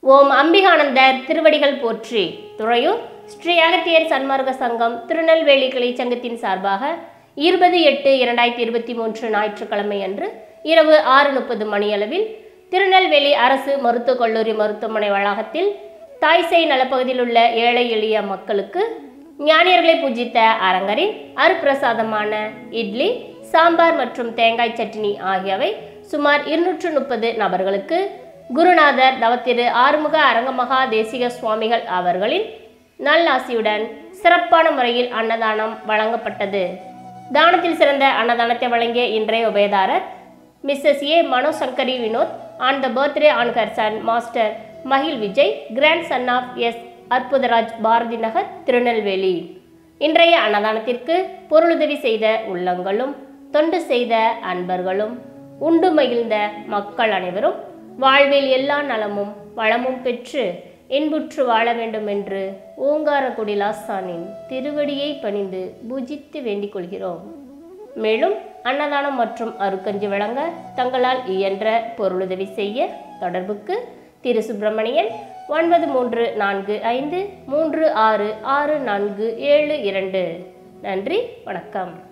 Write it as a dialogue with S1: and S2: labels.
S1: ஓம் அம்பிகானந்தர் திருவடிகள் போற்றி துறையூர் ஸ்ரீ அகத்தியர் சன்மார்க்க சங்கம் திருநெல்வேலி கிளை சங்கத்தின் சார்பாக இருபது எட்டு இரண்டாயிரத்தி இருபத்தி மூன்று ஞாயிற்றுக்கிழமை அன்று இரவு ஆறு முப்பது மணியளவில் திருநெல்வேலி அரசு மருத்துவக் கல்லூரி மருத்துவமனை வளாகத்தில் தாய்சை நலப்பகுதியில் உள்ள ஏழை எளிய மக்களுக்கு ஞானியர்களை பூஜித்த அரங்கரின் அருப்பிரசாதமான இட்லி சாம்பார் மற்றும் தேங்காய் சட்னி ஆகியவை சுமார் இருநூற்று முப்பது நபர்களுக்கு குருநாதர் தவத்திரு ஆறுமுக அரங்கமகா தேசிக சுவாமிகள் அவர்களின் நல்லாசியுடன் சிறப்பான முறையில் அன்னதானம் வழங்கப்பட்டது தானத்தில் சிறந்த அன்னதானத்தை வழங்கிய இன்றைய உபயதாரர் Mrs A Manoshankari Vinod on the birthday on her son master மகிழ் Vijay grandson of S Arputharaj Bharathi Nagar Tirunelveli இன்றைய அன்னதானத்திற்கு பொருளுதவி செய்த உள்ளங்களும் தொண்டு செய்த அன்பர்களும் உண்டு மகிழ்ந்த மக்கள் அனைவரும் வாழ்வில் எல்லா நலமும் வளமும் பெற்று இன்புற்று வாழ வேண்டும் என்று ஓங்காரக்குடி லாசானின் திருவடியை பணிந்து பூஜித்து வேண்டிக் கொள்கிறோம் மேலும் அன்னதானம் மற்றும் அருக்கஞ்சி வழங்க தங்களால் இயன்ற பொருளுதவி செய்ய தொடர்புக்கு திரு சுப்பிரமணியன் ஒன்பது மூன்று நான்கு ஐந்து மூன்று ஆறு ஆறு நான்கு ஏழு இரண்டு நன்றி வணக்கம்